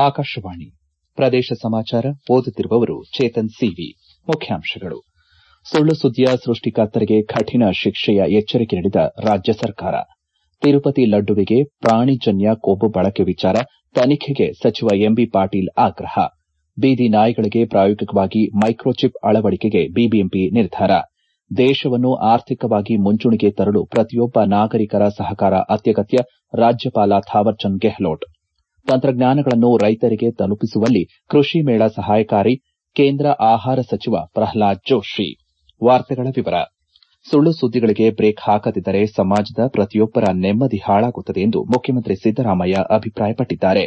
ಆಕಾಶವಾಣಿ ಪ್ರದೇಶ ಸಮಾಚಾರ ಓದುತ್ತಿರುವವರು ಚೇತನ್ ಸಿವಿ ಮುಖ್ಯಾಂಶಗಳು ಸುಳ್ಳು ಸುದ್ದಿಯ ಸೃಷ್ಟಿಕರ್ತರಿಗೆ ಕಠಿಣ ಶಿಕ್ಷೆಯ ಎಚ್ಚರಿಕೆ ನೀಡಿದ ರಾಜ್ಯ ಸರ್ಕಾರ ತಿರುಪತಿ ಲಡ್ಡುವಿಗೆ ಪ್ರಾಣಿಜನ್ಯ ಕೊಬ್ಬು ಬಳಕೆ ವಿಚಾರ ತನಿಖೆಗೆ ಸಚಿವ ಎಂಬಿ ಪಾಟೀಲ್ ಆಗ್ರಹ ಬೀದಿ ನಾಯಿಗಳಿಗೆ ಪ್ರಾಯೋಗಿಕವಾಗಿ ಮೈಕ್ರೋಚಿಪ್ ಅಳವಡಿಕೆಗೆ ಬಿಬಿಎಂಪಿ ನಿರ್ಧಾರ ದೇಶವನ್ನು ಆರ್ಥಿಕವಾಗಿ ಮುಂಚೂಣಿಗೆ ತರಲು ಪ್ರತಿಯೊಬ್ಬ ನಾಗರಿಕರ ಸಹಕಾರ ಅತ್ಯಗತ್ಯ ರಾಜ್ಯಪಾಲ ಥಾವರ್ಚಂದ್ ಗೆಹ್ಲೋಟ್ ತಂತ್ರಜ್ಞಾನಗಳನ್ನು ರೈತರಿಗೆ ತಲುಪಿಸುವಲ್ಲಿ ಕೃಷಿ ಮೇಳ ಸಹಕಾರಿ ಕೇಂದ್ರ ಆಹಾರ ಸಚಿವ ಪ್ರಹ್ಲಾದ್ ಜೋಷಿ ಸುಳ್ಳು ಸುದ್ದಿಗಳಿಗೆ ಬ್ರೇಕ್ ಹಾಕದಿದ್ದರೆ ಸಮಾಜದ ಪ್ರತಿಯೊಬ್ಬರ ನೆಮ್ಮದಿ ಹಾಳಾಗುತ್ತದೆ ಎಂದು ಮುಖ್ಯಮಂತ್ರಿ ಸಿದ್ದರಾಮಯ್ಯ ಅಭಿಪ್ರಾಯಪಟ್ಟಿದ್ದಾರೆ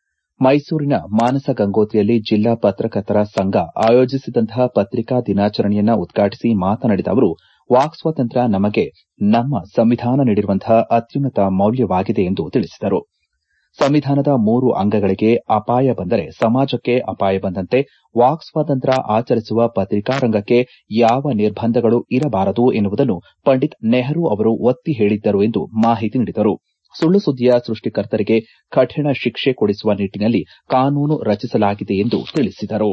ಮೈಸೂರಿನ ಮಾನಸ ಗಂಗೋತ್ರಿಯಲ್ಲಿ ಜಿಲ್ಲಾ ಪತ್ರಕರ್ತರ ಸಂಘ ಆಯೋಜಿಸಿದ್ದಂತಹ ಪತ್ರಿಕಾ ದಿನಾಚರಣೆಯನ್ನ ಉದ್ಘಾಟಿಸಿ ಮಾತನಾಡಿದ ಅವರು ವಾಕ್ ಸ್ವಾತಂತ್ರ್ಯ ನಮಗೆ ನಮ್ಮ ಸಂವಿಧಾನ ನೀಡಿರುವಂತಹ ಅತ್ಯುನ್ನತ ಮೌಲ್ಯವಾಗಿದೆ ಎಂದು ತಿಳಿಸಿದರು ಸಂವಿಧಾನದ ಮೂರು ಅಂಗಗಳಿಗೆ ಅಪಾಯ ಬಂದರೆ ಸಮಾಜಕ್ಕೆ ಅಪಾಯ ಬಂದಂತೆ ವಾಕ್ ಸ್ವಾತಂತ್ರ್ಯ ಆಚರಿಸುವ ಪತ್ರಿಕಾ ರಂಗಕ್ಕೆ ಯಾವ ನಿರ್ಬಂಧಗಳು ಇರಬಾರದು ಎನ್ನುವುದನ್ನು ಪಂಡಿತ್ ನೆಹರು ಅವರು ಒತ್ತಿ ಹೇಳಿದ್ದರು ಎಂದು ಮಾಹಿತಿ ನೀಡಿದರು ಸುಳ್ಳು ಸುದ್ದಿಯ ಸೃಷ್ಟಿಕರ್ತರಿಗೆ ಕಠಿಣ ಶಿಕ್ಷೆ ಕೊಡಿಸುವ ನಿಟ್ಟನಲ್ಲಿ ಕಾನೂನು ರಚಿಸಲಾಗಿದೆ ಎಂದು ತಿಳಿಸಿದರು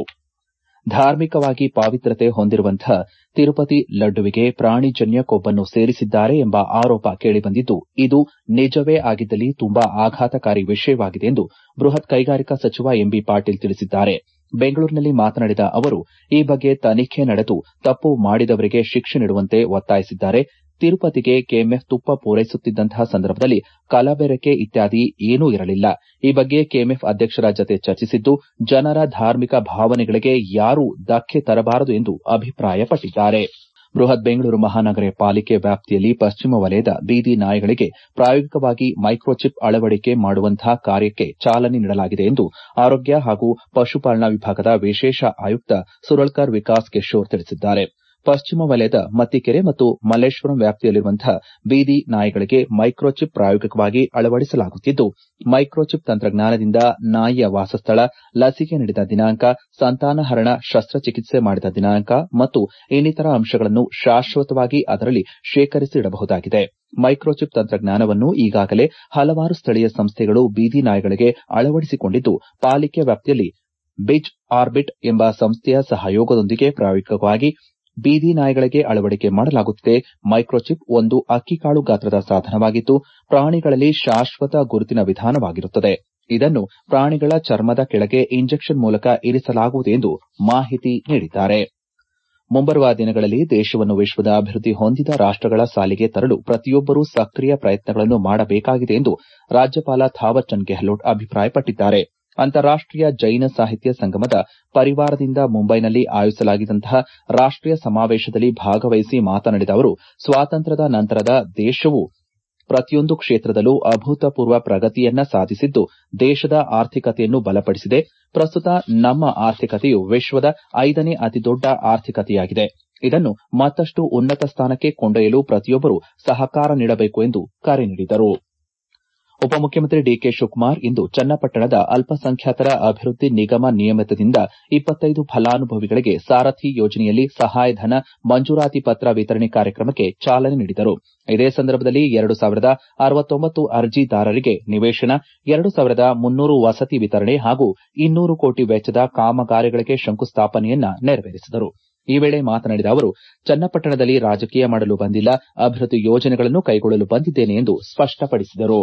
ಧಾರ್ಮಿಕವಾಗಿ ಪಾವಿತ್ರತೆ ಹೊಂದಿರುವಂತಹ ತಿರುಪತಿ ಲಡ್ಡುವಿಗೆ ಪ್ರಾಣಿಜನ್ಯ ಕೊಬ್ಬನ್ನು ಸೇರಿಸಿದ್ದಾರೆ ಎಂಬ ಆರೋಪ ಕೇಳಿಬಂದಿದ್ದು ಇದು ನಿಜವೇ ಆಗಿದ್ದಲ್ಲಿ ತುಂಬಾ ಆಘಾತಕಾರಿ ವಿಷಯವಾಗಿದೆ ಎಂದು ಬೃಹತ್ ಕೈಗಾರಿಕಾ ಸಚಿವ ಎಂಬಿ ಪಾಟೀಲ್ ತಿಳಿಸಿದ್ದಾರೆ ಬೆಂಗಳೂರಿನಲ್ಲಿ ಮಾತನಾಡಿದ ಅವರು ಈ ಬಗ್ಗೆ ತನಿಖೆ ನಡೆದು ತಪ್ಪು ಮಾಡಿದವರಿಗೆ ಶಿಕ್ಷೆ ನೀಡುವಂತೆ ಒತ್ತಾಯಿಸಿದ್ದಾರೆ ತಿರುಪತಿಗೆ ಕೆಎಂಎಫ್ ತುಪ್ಪ ಪೂರೈಸುತ್ತಿದ್ದಂತಹ ಸಂದರ್ಭದಲ್ಲಿ ಕಲಬೆರಕೆ ಇತ್ಯಾದಿ ಏನೂ ಇರಲಿಲ್ಲ ಈ ಬಗ್ಗೆ ಕೆಎಂಎಫ್ ಅಧ್ಯಕ್ಷರ ಜತೆ ಚರ್ಚಿಸಿದ್ದು ಜನರ ಧಾರ್ಮಿಕ ಭಾವನೆಗಳಿಗೆ ಯಾರೂ ಧಕ್ಕೆ ತರಬಾರದು ಎಂದು ಅಭಿಪ್ರಾಯಪಟ್ಟಿದ್ದಾರೆ ಬೃಹತ್ ಬೆಂಗಳೂರು ಮಹಾನಗರ ಪಾಲಿಕೆ ವ್ಯಾಪ್ತಿಯಲ್ಲಿ ಪಶ್ಚಿಮ ವಲಯದ ಬೀದಿ ನಾಯಿಗಳಿಗೆ ಪ್ರಾಯೋಗಿಕವಾಗಿ ಮೈಕ್ರೋಚಿಪ್ ಅಳವಡಿಕೆ ಮಾಡುವಂತಹ ಕಾರ್ಯಕ್ಕೆ ಚಾಲನೆ ನೀಡಲಾಗಿದೆ ಎಂದು ಆರೋಗ್ಯ ಹಾಗೂ ಪಶುಪಾಲನಾ ವಿಭಾಗದ ವಿಶೇಷ ಆಯುಕ್ತ ಸುರಳ್ಕರ್ ವಿಕಾಸ್ ಕಿಶೋರ್ ತಿಳಿಸಿದ್ದಾರೆ ಪಶ್ಚಿಮ ವಲಯದ ಮತ್ತಿಕೆರೆ ಮತ್ತು ಮಲ್ಲೇಶ್ವರಂ ವ್ಯಾಪ್ತಿಯಲ್ಲಿರುವಂತಹ ಬೀದಿ ನಾಯಿಗಳಿಗೆ ಮೈಕ್ರೋಚಿಪ್ ಪ್ರಾಯೋಗಿಕವಾಗಿ ಅಳವಡಿಸಲಾಗುತ್ತಿದ್ದು ಮೈಕ್ರೋಚಿಪ್ ತಂತ್ರಜ್ಞಾನದಿಂದ ನಾಯಿಯ ವಾಸಸ್ಥಳ ಲಸಿಕೆ ನೀಡಿದ ದಿನಾಂಕ ಸಂತಾನಹರಣ ಶಸ್ತ್ರಚಿಕಿತ್ಸೆ ಮಾಡಿದ ದಿನಾಂಕ ಮತ್ತು ಇನ್ನಿತರ ಅಂಶಗಳನ್ನು ಶಾಶ್ವತವಾಗಿ ಅದರಲ್ಲಿ ಶೇಖರಿಸಿ ಇಡಬಹುದಾಗಿದೆ ಮೈಕ್ರೋಚಿಪ್ ತಂತ್ರಜ್ಞಾನವನ್ನು ಈಗಾಗಲೇ ಹಲವಾರು ಸ್ಥಳೀಯ ಸಂಸ್ಥೆಗಳು ಬೀದಿ ನಾಯಿಗಳಿಗೆ ಅಳವಡಿಸಿಕೊಂಡಿದ್ದು ಪಾಲಿಕೆ ವ್ಯಾಪ್ತಿಯಲ್ಲಿ ಬಿಜ್ ಆರ್ಬಿಟ್ ಎಂಬ ಸಂಸ್ಥೆಯ ಸಹಯೋಗದೊಂದಿಗೆ ಪ್ರಾಯೋಗಿಕವಾಗಿ ಬೀದಿ ನಾಯಿಗಳಿಗೆ ಅಳವಡಿಕೆ ಮಾಡಲಾಗುತ್ತಿದೆ ಮೈಕ್ರೋಚಿಪ್ ಒಂದು ಅಕ್ಕಿಕಾಳು ಗಾತ್ರದ ಸಾಧನವಾಗಿದ್ದು ಪ್ರಾಣಿಗಳಲ್ಲಿ ಶಾಶ್ವತ ಗುರುತಿನ ವಿಧಾನವಾಗಿರುತ್ತದೆ ಇದನ್ನು ಪ್ರಾಣಿಗಳ ಚರ್ಮದ ಕೆಳಗೆ ಇಂಜೆಕ್ಷನ್ ಮೂಲಕ ಇರಿಸಲಾಗುವುದು ಎಂದು ಮಾಹಿತಿ ನೀಡಿದ್ದಾರೆ ಮುಂಬರುವ ದಿನಗಳಲ್ಲಿ ದೇಶವನ್ನು ವಿಶ್ವದ ಅಭಿವೃದ್ಧಿ ಹೊಂದಿದ ರಾಷ್ಟಗಳ ಸಾಲಿಗೆ ತರಲು ಪ್ರತಿಯೊಬ್ಬರೂ ಸಕ್ರಿಯ ಪ್ರಯತ್ನಗಳನ್ನು ಮಾಡಬೇಕಾಗಿದೆ ಎಂದು ರಾಜ್ಯಪಾಲ ಥಾವರ್ಚಂದ್ ಗೆಹ್ಲೋಟ್ ಅಭಿಪ್ರಾಯಪಟ್ಟಿದ್ದಾರೆ ಅಂತಾರಾಷ್ಟೀಯ ಜೈನ ಸಾಹಿತ್ಯ ಸಂಗಮದ ಪರಿವಾರದಿಂದ ಮುಂಬೈನಲ್ಲಿ ಆಯೋಜಿಸಲಾಗಿದ್ದಂತಹ ರಾಷ್ಟೀಯ ಸಮಾವೇಶದಲ್ಲಿ ಭಾಗವಹಿಸಿ ಮಾತನಾಡಿದ ಅವರು ಸ್ವಾತಂತ್ರ್ಯದ ನಂತರದ ದೇಶವು ಪ್ರತಿಯೊಂದು ಕ್ಷೇತ್ರದಲ್ಲೂ ಅಭೂತಪೂರ್ವ ಪ್ರಗತಿಯನ್ನ ಸಾಧಿಸಿದ್ದು ದೇಶದ ಆರ್ಥಿಕತೆಯನ್ನು ಬಲಪಡಿಸಿದೆ ಪ್ರಸ್ತುತ ನಮ್ಮ ಆರ್ಥಿಕತೆಯು ವಿಶ್ವದ ಐದನೇ ಅತಿದೊಡ್ಡ ಆರ್ಥಿಕತೆಯಾಗಿದೆ ಇದನ್ನು ಮತ್ತಷ್ಟು ಉನ್ನತ ಸ್ಥಾನಕ್ಕೆ ಕೊಂಡೊಯ್ಯಲು ಪ್ರತಿಯೊಬ್ಬರೂ ಸಹಕಾರ ನೀಡಬೇಕು ಎಂದು ಕರೆ ನೀಡಿದರು ಉಪಮುಖ್ಯಮಂತ್ರಿ ಡಿಕೆ ಶಿವಕುಮಾರ್ ಇಂದು ಚನ್ನಪಟ್ಟಣದ ಅಲ್ಪಸಂಖ್ಯಾತರ ಅಭಿವೃದ್ಧಿ ನಿಗಮ ನಿಯಮಿತದಿಂದ ಇಪ್ಪತ್ತೈದು ಫಲಾನುಭವಿಗಳಿಗೆ ಸಾರಥಿ ಯೋಜನೆಯಲ್ಲಿ ಸಹಾಯಧನ ಮಂಜೂರಾತಿ ಪತ್ರ ವಿತರಣೆ ಕಾರ್ಯಕ್ರಮಕ್ಕೆ ಚಾಲನೆ ನೀಡಿದರು ಇದೇ ಸಂದರ್ಭದಲ್ಲಿ ಎರಡು ಸಾವಿರದ ಅರವತ್ತೊಂಬತ್ತು ಅರ್ಜಿದಾರರಿಗೆ ನಿವೇಶನ ಎರಡು ಸಾವಿರದ ಮುನ್ನೂರು ವಸತಿ ವಿತರಣೆ ಹಾಗೂ ಇನ್ನೂರು ಕೋಟಿ ವೆಚ್ಚದ ಕಾಮಗಾರಿಗಳಿಗೆ ಶಂಕುಸ್ಥಾಪನೆಯನ್ನ ನೆರವೇರಿಸಿದರು ಈ ವೇಳೆ ಮಾತನಾಡಿದ ಅವರು ಚನ್ನಪಟ್ಟಣದಲ್ಲಿ ರಾಜಕೀಯ ಮಾಡಲು ಬಂದಿಲ್ಲ ಅಭಿವೃದ್ಧಿ ಯೋಜನೆಗಳನ್ನು ಕೈಗೊಳ್ಳಲು ಬಂದಿದ್ದೇನೆ ಎಂದು ಸ್ಪಷ್ಟಪಡಿಸಿದರು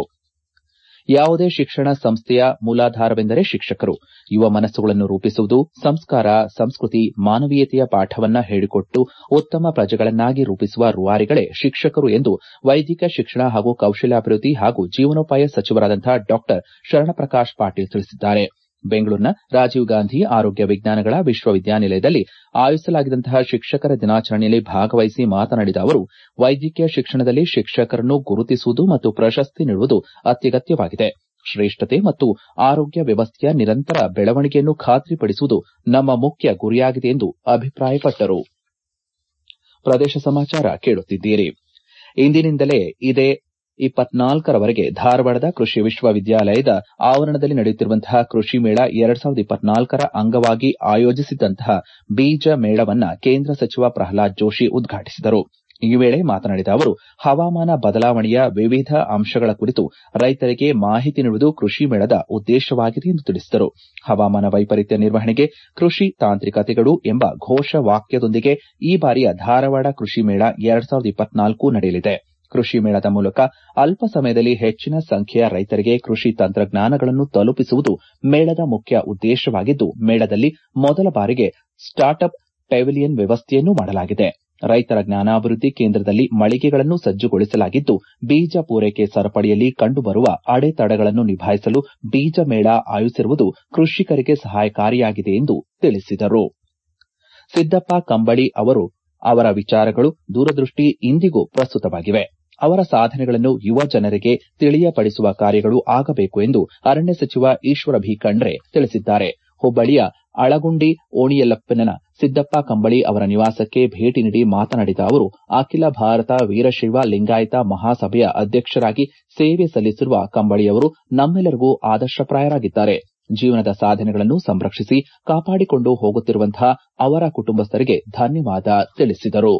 ಯಾವುದೇ ಶಿಕ್ಷಣ ಸಂಸ್ಥೆಯ ಮೂಲಾಧಾರವೆಂದರೆ ಶಿಕ್ಷಕರು ಯುವ ಮನಸ್ಸುಗಳನ್ನು ರೂಪಿಸುವುದು ಸಂಸ್ಕಾರ ಸಂಸ್ಕೃತಿ ಮಾನವೀಯತೆಯ ಪಾಠವನ್ನ ಹೇಳಿಕೊಟ್ಟು ಉತ್ತಮ ಪ್ರಜೆಗಳನ್ನಾಗಿ ರೂಪಿಸುವ ರೂವಾರಿಗಳೇ ಶಿಕ್ಷಕರು ಎಂದು ವೈದಿಕ ಶಿಕ್ಷಣ ಹಾಗೂ ಕೌಶಲ್ಯಾಭಿವೃದ್ಧಿ ಹಾಗೂ ಜೀವನೋಪಾಯ ಸಚಿವರಾದಂತಹ ಡಾ ಶರಣಪ್ರಕಾಶ್ ಪಾಟೀಲ್ ತಿಳಿಸಿದ್ದಾರೆ ಬೆಂಗಳೂರಿನ ರಾಜೀವ್ ಗಾಂಧಿ ಆರೋಗ್ಯ ವಿಜ್ಞಾನಗಳ ವಿಶ್ವವಿದ್ಯಾನಿಲಯದಲ್ಲಿ ಆಯೋಜಿಸಲಾಗಿದ್ದಂತಹ ಶಿಕ್ಷಕರ ದಿನಾಚರಣೆಯಲ್ಲಿ ಭಾಗವಹಿಸಿ ಮಾತನಾಡಿದ ಅವರು ವೈದ್ಯಕೀಯ ಶಿಕ್ಷಣದಲ್ಲಿ ಶಿಕ್ಷಕರನ್ನು ಗುರುತಿಸುವುದು ಮತ್ತು ಪ್ರಶಸ್ತಿ ನೀಡುವುದು ಅತ್ಯಗತ್ಯವಾಗಿದೆ ಶ್ರೇಷ್ಠತೆ ಮತ್ತು ಆರೋಗ್ಯ ವ್ಯವಸ್ಥೆಯ ನಿರಂತರ ಬೆಳವಣಿಗೆಯನ್ನು ಖಾತ್ರಿಪಡಿಸುವುದು ನಮ್ಮ ಮುಖ್ಯ ಗುರಿಯಾಗಿದೆ ಎಂದು ಅಭಿಪ್ರಾಯಪಟ್ಟರು ಪ್ರದೇಶ ಸಮಾಚಾರ ಕೇಳುತ್ತಿದ್ದೀರಿ ಇಂದಿನಿಂದಲೇ ಇದೇ ಇಪ್ಪತ್ನಾಲ್ಕರವರೆಗೆ ಧಾರವಾಡದ ಕೃಷಿ ವಿಶ್ವವಿದ್ಯಾಲಯದ ಆವರಣದಲ್ಲಿ ನಡೆಯುತ್ತಿರುವಂತಹ ಕೃಷಿ ಮೇಳ ಎರಡ್ ಸಾವಿರದ ಇಪ್ಪತ್ನಾಲ್ಕರ ಅಂಗವಾಗಿ ಆಯೋಜಿಸಿದ್ದಂತಹ ಬೀಜ ಮೇಳವನ್ನ ಕೇಂದ್ರ ಸಚಿವ ಪ್ರಹ್ಲಾದ್ ಜೋಶಿ ಉದ್ಘಾಟಿಸಿದರು ಈ ವೇಳೆ ಮಾತನಾಡಿದ ಅವರು ಹವಾಮಾನ ಬದಲಾವಣೆಯ ವಿವಿಧ ಅಂಶಗಳ ಕುರಿತು ರೈತರಿಗೆ ಮಾಹಿತಿ ನೀಡುವುದು ಕೃಷಿ ಮೇಳದ ಉದ್ದೇಶವಾಗಿದೆ ಎಂದು ತಿಳಿಸಿದರು ಹವಾಮಾನ ವೈಪರೀತ್ಯ ನಿರ್ವಹಣೆಗೆ ಕೃಷಿ ತಾಂತ್ರಿಕತೆಗಳು ಎಂಬ ಘೋಷವಾಕ್ಯದೊಂದಿಗೆ ಈ ಬಾರಿಯ ಧಾರವಾಡ ಕೃಷಿ ಮೇಳ ಎರಡ್ ಸಾವಿರದ ಇಪ್ಪತ್ನಾಲ್ಕು ನಡೆಯಲಿದೆ ಕೃಷಿ ಮೇಳದ ಮೂಲಕ ಅಲ್ಪ ಸಮಯದಲ್ಲಿ ಹೆಚ್ಚಿನ ಸಂಖ್ಯೆಯ ರೈತರಿಗೆ ಕೃಷಿ ತಂತ್ರಜ್ಞಾನಗಳನ್ನು ತಲುಪಿಸುವುದು ಮೇಳದ ಮುಖ್ಯ ಉದ್ದೇಶವಾಗಿದ್ದು ಮೇಳದಲ್ಲಿ ಮೊದಲ ಬಾರಿಗೆ ಸ್ಟಾರ್ಟ್ಅಪ್ ಪೆವಿಲಿಯನ್ ವ್ಯವಸ್ಥೆಯನ್ನೂ ಮಾಡಲಾಗಿದೆ ರೈತರ ಜ್ಞಾನಾಭಿವೃದ್ಧಿ ಕೇಂದ್ರದಲ್ಲಿ ಮಳಿಗೆಗಳನ್ನು ಸಜ್ಜುಗೊಳಿಸಲಾಗಿದ್ದು ಬೀಜ ಪೂರೈಕೆ ಸರಪಳಿಯಲ್ಲಿ ಕಂಡುಬರುವ ಅಡೆತಡೆಗಳನ್ನು ನಿಭಾಯಿಸಲು ಬೀಜ ಮೇಳ ಆಯೋಜಿಸಿರುವುದು ಕೃಷಿಕರಿಗೆ ಸಹಾಯಕಾರಿಯಾಗಿದೆ ಎಂದು ತಿಳಿಸಿದರು ಸಿದ್ದಪ್ಪ ಕಂಬಳಿ ಅವರು ಅವರ ವಿಚಾರಗಳು ದೂರದೃಷ್ಟಿ ಇಂದಿಗೂ ಪ್ರಸ್ತುತವಾಗಿವೆ ಅವರ ಸಾಧನೆಗಳನ್ನು ಯುವ ಜನರಿಗೆ ತಿಳಿಯಪಡಿಸುವ ಕಾರ್ಯಗಳು ಆಗಬೇಕು ಎಂದು ಅರಣ್ಯ ಸಚಿವ ಈಶ್ವರ ಭಿ ಖಂಡ್ರೆ ತಿಳಿಸಿದ್ದಾರೆ ಹುಬ್ಬಳ್ಳಿಯ ಅಳಗುಂಡಿ ಓಣಿಯಲ್ಲಪ್ಪನ ಸಿದ್ದಪ್ಪ ಕಂಬಳಿ ಅವರ ನಿವಾಸಕ್ಕೆ ಭೇಟಿ ನೀಡಿ ಮಾತನಾಡಿದ ಅವರು ಅಖಿಲ ಭಾರತ ವೀರಶೈವ ಲಿಂಗಾಯತ ಮಹಾಸಭೆಯ ಅಧ್ಯಕ್ಷರಾಗಿ ಸೇವೆ ಸಲ್ಲಿಸಿರುವ ಕಂಬಳಿಯವರು ನಮ್ಮೆಲ್ಲರಿಗೂ ಆದರ್ಶಪ್ರಾಯರಾಗಿದ್ದಾರೆ ಜೀವನದ ಸಾಧನೆಗಳನ್ನು ಸಂರಕ್ಷಿಸಿ ಕಾಪಾಡಿಕೊಂಡು ಹೋಗುತ್ತಿರುವಂತಹ ಅವರ ಕುಟುಂಬಸ್ಥರಿಗೆ ಧನ್ಯವಾದ ತಿಳಿಸಿದರು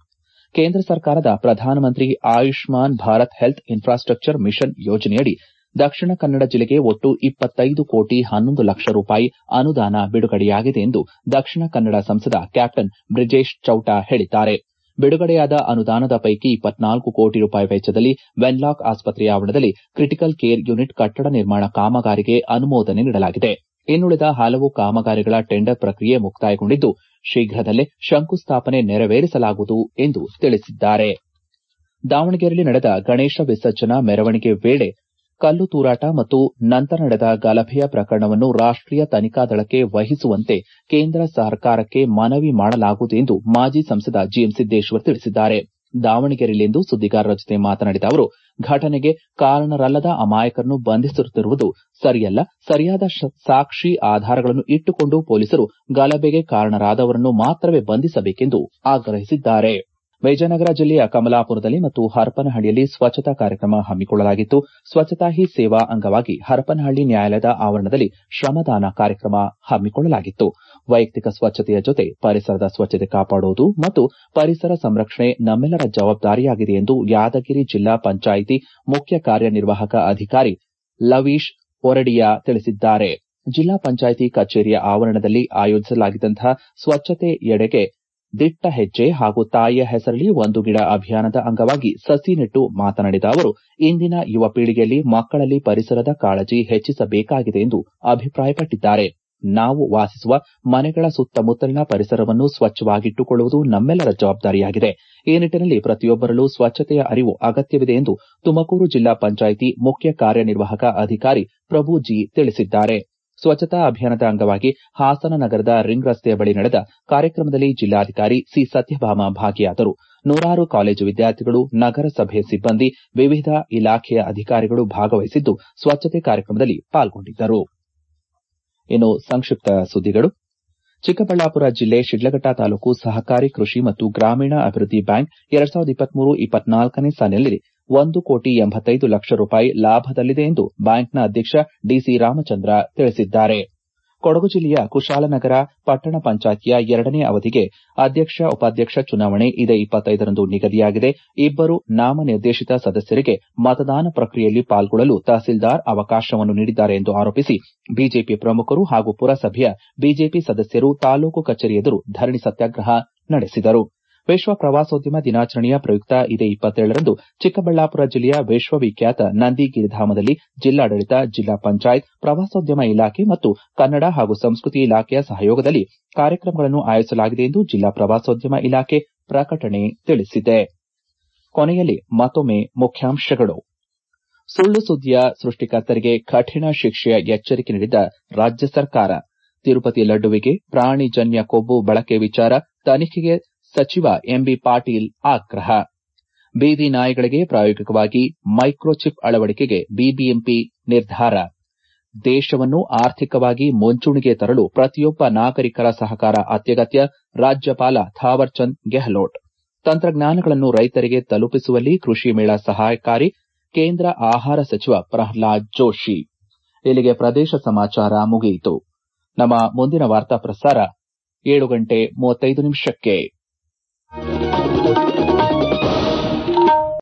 ಕೇಂದ್ರ ಸರ್ಕಾರದ ಪ್ರಧಾನಮಂತ್ರಿ Ayushman Bharat health infrastructure mission ಯೋಜನೆಯಡಿ ದಕ್ಷಿಣ ಕನ್ನಡ ಜಿಲ್ಲೆಗೆ ಒಟ್ಟು ಇಪ್ಪತ್ತೈದು ಕೋಟಿ ಹನ್ನೊಂದು ಲಕ್ಷ ರೂಪಾಯಿ ಅನುದಾನ ಬಿಡುಗಡೆಯಾಗಿದೆ ಎಂದು ದಕ್ಷಿಣ ಕನ್ನಡ ಸಂಸದ ಕ್ಯಾಪ್ಟನ್ ಬ್ರಿಜೇಶ್ ಚೌಟ ಹೇಳಿದ್ದಾರೆ ಬಿಡುಗಡೆಯಾದ ಅನುದಾನದ ಪೈಕಿ ಇಪ್ಪತ್ನಾಲ್ಕು ಕೋಟಿ ರೂಪಾಯಿ ವೆಚ್ಚದಲ್ಲಿ ವೆನ್ಲಾಕ್ ಆಸ್ಪತ್ರೆಯ ಆವರಣದಲ್ಲಿ ಕ್ರಿಟಿಕಲ್ ಕೇರ್ ಯೂನಿಟ್ ಕಟ್ಟಡ ನಿರ್ಮಾಣ ಕಾಮಗಾರಿಗೆ ಅನುಮೋದನೆ ನೀಡಲಾಗಿದೆ ಇನ್ನುಳಿದ ಹಲವು ಕಾಮಗಾರಿಗಳ ಟೆಂಡರ್ ಪ್ರಕ್ರಿಯೆ ಮುಕ್ತಾಯಗೊಂಡಿದ್ದು ಶೀಘ್ರದಲ್ಲೇ ಶಂಕುಸ್ಥಾಪನೆ ನೆರವೇರಿಸಲಾಗುವುದು ಎಂದು ತಿಳಿಸಿದ್ದಾರೆ ದಾವಣಗೆರೆಯಲ್ಲಿ ನಡೆದ ಗಣೇಶ ವಿಸರ್ಜನಾ ಮೆರವಣಿಗೆ ವೇಳೆ ಕಲ್ಲು ತೂರಾಟ ಮತ್ತು ನಂತರ ನಡೆದ ಗಲಭೆಯ ಪ್ರಕರಣವನ್ನು ರಾಷ್ಟೀಯ ತನಿಖಾ ದಳಕ್ಕೆ ವಹಿಸುವಂತೆ ಕೇಂದ್ರ ಸರ್ಕಾರಕ್ಕೆ ಮನವಿ ಮಾಡಲಾಗುವುದು ಎಂದು ಮಾಜಿ ಸಂಸದ ಜಿಎಂ ಸಿದ್ದೇಶ್ವರ್ ತಿಳಿಸಿದ್ದಾರೆ ದಾವಣಗೆರೆಯಲ್ಲಿಂದು ಸುದ್ದಿಗಾರರ ಜೊತೆ ಮಾತನಾಡಿದ ಅವರು ಘಟನೆಗೆ ಕಾರಣರಲ್ಲದ ಅಮಾಯಕರನ್ನು ಬಂಧಿಸುತ್ತಿರುವುದು ಸರಿಯಲ್ಲ ಸರಿಯಾದ ಸಾಕ್ಷಿ ಆಧಾರಗಳನ್ನು ಇಟ್ಟುಕೊಂಡು ಪೊಲೀಸರು ಗಲಭೆಗೆ ಕಾರಣರಾದವರನ್ನು ಮಾತ್ರವೇ ಬಂಧಿಸಬೇಕೆಂದು ಆಗ್ರಹಿಸಿದ್ದಾರೆ ವಿಜಯನಗರ ಜಿಲ್ಲೆಯ ಕಮಲಾಪುರದಲ್ಲಿ ಮತ್ತು ಹರಪನಹಳ್ಳಿಯಲ್ಲಿ ಸ್ವಚ್ಛತಾ ಕಾರ್ಯಕ್ರಮ ಹಮ್ಮಿಕೊಳ್ಳಲಾಗಿತ್ತು ಸ್ವಚ್ಛತಾ ಹಿ ಸೇವಾ ಅಂಗವಾಗಿ ಹರಪನಹಳ್ಳಿ ನ್ಯಾಯಾಲಯದ ಆವರಣದಲ್ಲಿ ಶ್ರಮದಾನ ಕಾರ್ಯಕ್ರಮ ಹಮ್ಮಿಕೊಳ್ಳಲಾಗಿತ್ತು ವೈಯಕ್ತಿಕ ಸ್ವಚ್ಛತೆಯ ಜೊತೆ ಪರಿಸರದ ಸ್ವಚ್ಛತೆ ಕಾಪಾಡುವುದು ಮತ್ತು ಪರಿಸರ ಸಂರಕ್ಷಣೆ ನಮ್ಮೆಲ್ಲರ ಜವಾಬ್ದಾರಿಯಾಗಿದೆ ಎಂದು ಯಾದಗಿರಿ ಜಿಲ್ಲಾ ಪಂಚಾಯಿತಿ ಮುಖ್ಯ ಕಾರ್ಯನಿರ್ವಾಹಕ ಅಧಿಕಾರಿ ಲವೀಶ್ ಒರಡಿಯಾ ತಿಳಿಸಿದ್ದಾರೆ ಜಿಲ್ಲಾ ಪಂಚಾಯಿತಿ ಕಚೇರಿಯ ಆವರಣದಲ್ಲಿ ಆಯೋಜಿಸಲಾಗಿದ್ದಂತಹ ಸ್ವಚ್ಛತೆಯೆಡೆಗೆ ದಿಟ್ಟ ಹೆಜ್ಜೆ ಹಾಗೂ ತಾಯಿಯ ಹೆಸರಲ್ಲಿ ಒಂದು ಗಿಡ ಅಭಿಯಾನದ ಅಂಗವಾಗಿ ಸಸಿ ನೆಟ್ಟು ಮಾತನಾಡಿದ ಅವರು ಇಂದಿನ ಯುವ ಪೀಳಿಗೆಯಲ್ಲಿ ಮಕ್ಕಳಲ್ಲಿ ಪರಿಸರದ ಕಾಳಜಿ ಹೆಚ್ಚಿಸಬೇಕಾಗಿದೆ ಎಂದು ಅಭಿಪ್ರಾಯಪಟ್ಟಿದ್ದಾರೆ ನಾವು ವಾಸಿಸುವ ಮನೆಗಳ ಸುತ್ತಮುತ್ತಲಿನ ಪರಿಸರವನ್ನು ಸ್ವಚ್ಛವಾಗಿಟ್ಟುಕೊಳ್ಳುವುದು ನಮ್ಮೆಲ್ಲರ ಜವಾಬ್ದಾರಿಯಾಗಿದೆ ಈ ನಿಟ್ಟಿನಲ್ಲಿ ಪ್ರತಿಯೊಬ್ಬರಲ್ಲೂ ಸ್ವಚ್ಛತೆಯ ಅರಿವು ಅಗತ್ಯವಿದೆ ಎಂದು ತುಮಕೂರು ಜಿಲ್ಲಾ ಪಂಚಾಯಿತಿ ಮುಖ್ಯ ಕಾರ್ಯನಿರ್ವಾಹಕ ಅಧಿಕಾರಿ ಪ್ರಭು ಜಿ ತಿಳಿಸಿದ್ದಾರೆ ಸ್ವಚ್ಛತಾ ಅಭಿಯಾನದ ಅಂಗವಾಗಿ ಹಾಸನ ನಗರದ ರಿಂಗ್ ರಸ್ತೆಯ ಬಳಿ ನಡೆದ ಕಾರ್ಯಕ್ರಮದಲ್ಲಿ ಜಿಲ್ಲಾಧಿಕಾರಿ ಸಿ ಸತ್ಯಭಾಮ ಭಾಗಿಯಾದರು ನೂರಾರು ಕಾಲೇಜು ವಿದ್ಯಾರ್ಥಿಗಳು ನಗರಸಭೆ ಸಿಬ್ಬಂದಿ ವಿವಿಧ ಇಲಾಖೆಯ ಅಧಿಕಾರಿಗಳು ಭಾಗವಹಿಸಿದ್ದು ಸ್ವಚ್ಛತೆ ಕಾರ್ಯಕ್ರಮದಲ್ಲಿ ಪಾಲ್ಗೊಂಡಿದ್ದರು ಇನ್ನು ಸಂಕ್ಷಿಪ್ತ ಸುದ್ದಿಗಳು ಚಿಕ್ಕಬಳ್ಳಾಪುರ ಜಿಲ್ಲೆ ಶಿಡ್ಲಘಟ್ಟ ತಾಲೂಕು ಸಹಕಾರಿ ಕೃಷಿ ಮತ್ತು ಗ್ರಾಮೀಣ ಅಭಿವೃದ್ಧಿ ಬ್ಯಾಂಕ್ ಎರಡ್ ಸಾವಿರದ ಇಪ್ಪತ್ಮೂರು ಇಪ್ಪತ್ನಾಲ್ಕನೇ ಸಾಲಿನಲ್ಲಿ ಒಂದು ಕೋಟಿ ಎಂಬತ್ತೈದು ಲಕ್ಷ ರೂಪಾಯಿ ಲಾಭದಲ್ಲಿದೆ ಎಂದು ಬ್ಯಾಂಕ್ನ ಅಧ್ಯಕ್ಷ ಡಿಸಿ ರಾಮಚಂದ್ರ ತಿಳಿಸಿದ್ದಾರೆ ಕೊಡಗು ಜಿಲ್ಲೆಯ ಕುಶಾಲನಗರ ಪಟ್ಟಣ ಪಂಚಾಯಿತಿಯ ಎರಡನೇ ಅವಧಿಗೆ ಅಧ್ಯಕ್ಷ ಉಪಾಧ್ಯಕ್ಷ ಚುನಾವಣೆ ಇದೇ ಇಪ್ಪತ್ತೈದರಂದು ನಿಗದಿಯಾಗಿದೆ ಇಬ್ಬರು ನಾಮನಿರ್ದೇಶಿತ ಸದಸ್ಯರಿಗೆ ಮತದಾನ ಪ್ರಕ್ರಿಯೆಯಲ್ಲಿ ಪಾಲ್ಗೊಳ್ಳಲು ತಹಸೀಲ್ದಾರ್ ಅವಕಾಶವನ್ನು ನೀಡಿದ್ದಾರೆ ಎಂದು ಆರೋಪಿಸಿ ಬಿಜೆಪಿ ಪ್ರಮುಖರು ಹಾಗೂ ಪುರಸಭೆಯ ಬಿಜೆಪಿ ಸದಸ್ಯರು ತಾಲೂಕು ಕಚೇರಿ ಎದುರು ಧರಣಿ ಸತ್ಯಾಗ್ರಹ ನಡೆಸಿದರು ವಿಶ್ವ ಪ್ರವಾಸೋದ್ಯಮ ದಿನಾಚರಣೆಯ ಪ್ರಯುಕ್ತ ಇದೇ ಇಪ್ಪತ್ತೇಳರಂದು ಚಿಕ್ಕಬಳ್ಳಾಪುರ ಜಿಲ್ಲೆಯ ವಿಶ್ವವಿಖ್ಯಾತ ನಂದಿ ಗಿರಿಧಾಮದಲ್ಲಿ ಜಿಲ್ಲಾಡಳಿತ ಜಿಲ್ಲಾ ಪಂಚಾಯತ್ ಪ್ರವಾಸೋದ್ಯಮ ಇಲಾಖೆ ಮತ್ತು ಕನ್ನಡ ಹಾಗೂ ಸಂಸ್ಕೃತಿ ಇಲಾಖೆಯ ಸಹಯೋಗದಲ್ಲಿ ಕಾರ್ಯಕ್ರಮಗಳನ್ನು ಆಯೋಜಿಸಲಾಗಿದೆ ಎಂದು ಜಿಲ್ಲಾ ಪ್ರವಾಸೋದ್ಯಮ ಇಲಾಖೆ ಪ್ರಕಟಣೆ ತಿಳಿಸಿದೆ ಕೊನೆಯಲ್ಲಿ ಮತ್ತೊಮ್ಮೆ ಮುಖ್ಯಾಂಶಗಳು ಸುಳ್ಳು ಸುದ್ದಿಯ ಸೃಷ್ಟಿಕರ್ತರಿಗೆ ಕಠಿಣ ಶಿಕ್ಷೆಯ ಎಚ್ಚರಿಕೆ ನೀಡಿದ ರಾಜ್ಯ ಸರ್ಕಾರ ತಿರುಪತಿ ಲಡ್ಡುವಿಗೆ ಪ್ರಾಣಿಜನ್ಯ ಕೊಬ್ಬು ಬಳಕೆ ವಿಚಾರ ತನಿಖೆಗೆ ಸಚಿವ ಎಂಬಿ ಪಾಟೀಲ್ ಆಗ್ರಹ ಬೀದಿ ನಾಯಿಗಳಿಗೆ ಪ್ರಾಯೋಗಿಕವಾಗಿ ಮೈಕ್ರೋಚಿಪ್ ಅಳವಡಿಕೆಗೆ ಬಿಬಿಎಂಪಿ ನಿರ್ಧಾರ ದೇಶವನ್ನು ಆರ್ಥಿಕವಾಗಿ ಮುಂಚೂಣಿಗೆ ತರಲು ಪ್ರತಿಯೊಬ್ಬ ನಾಗರಿಕರ ಸಹಕಾರ ಅತ್ಯಗತ್ಯ ರಾಜ್ಯಪಾಲ ಥಾವರ್ಚಂದ್ ಗೆಹ್ಲೋಟ್ ತಂತ್ರಜ್ಞಾನಗಳನ್ನು ರೈತರಿಗೆ ತಲುಪಿಸುವಲ್ಲಿ ಕೃಷಿ ಮೇಳ ಸಹಕಾರಿ ಕೇಂದ್ರ ಆಹಾರ ಸಚಿವ ಪ್ರಹ್ಲಾದ್ ಜೋಶಿ ಇಲ್ಲಿಗೆ ಪ್ರದೇಶ ಸಮಾಚಾರ ಮುಗಿಯಿತು ನಮ್ಮ ಮುಂದಿನ ವಾರ್ತಾ ಪ್ರಸಾರ ಏಳು ಗಂಟೆ ಮೂವತ್ತೈದು ನಿಮಿಷಕ್ಕೆ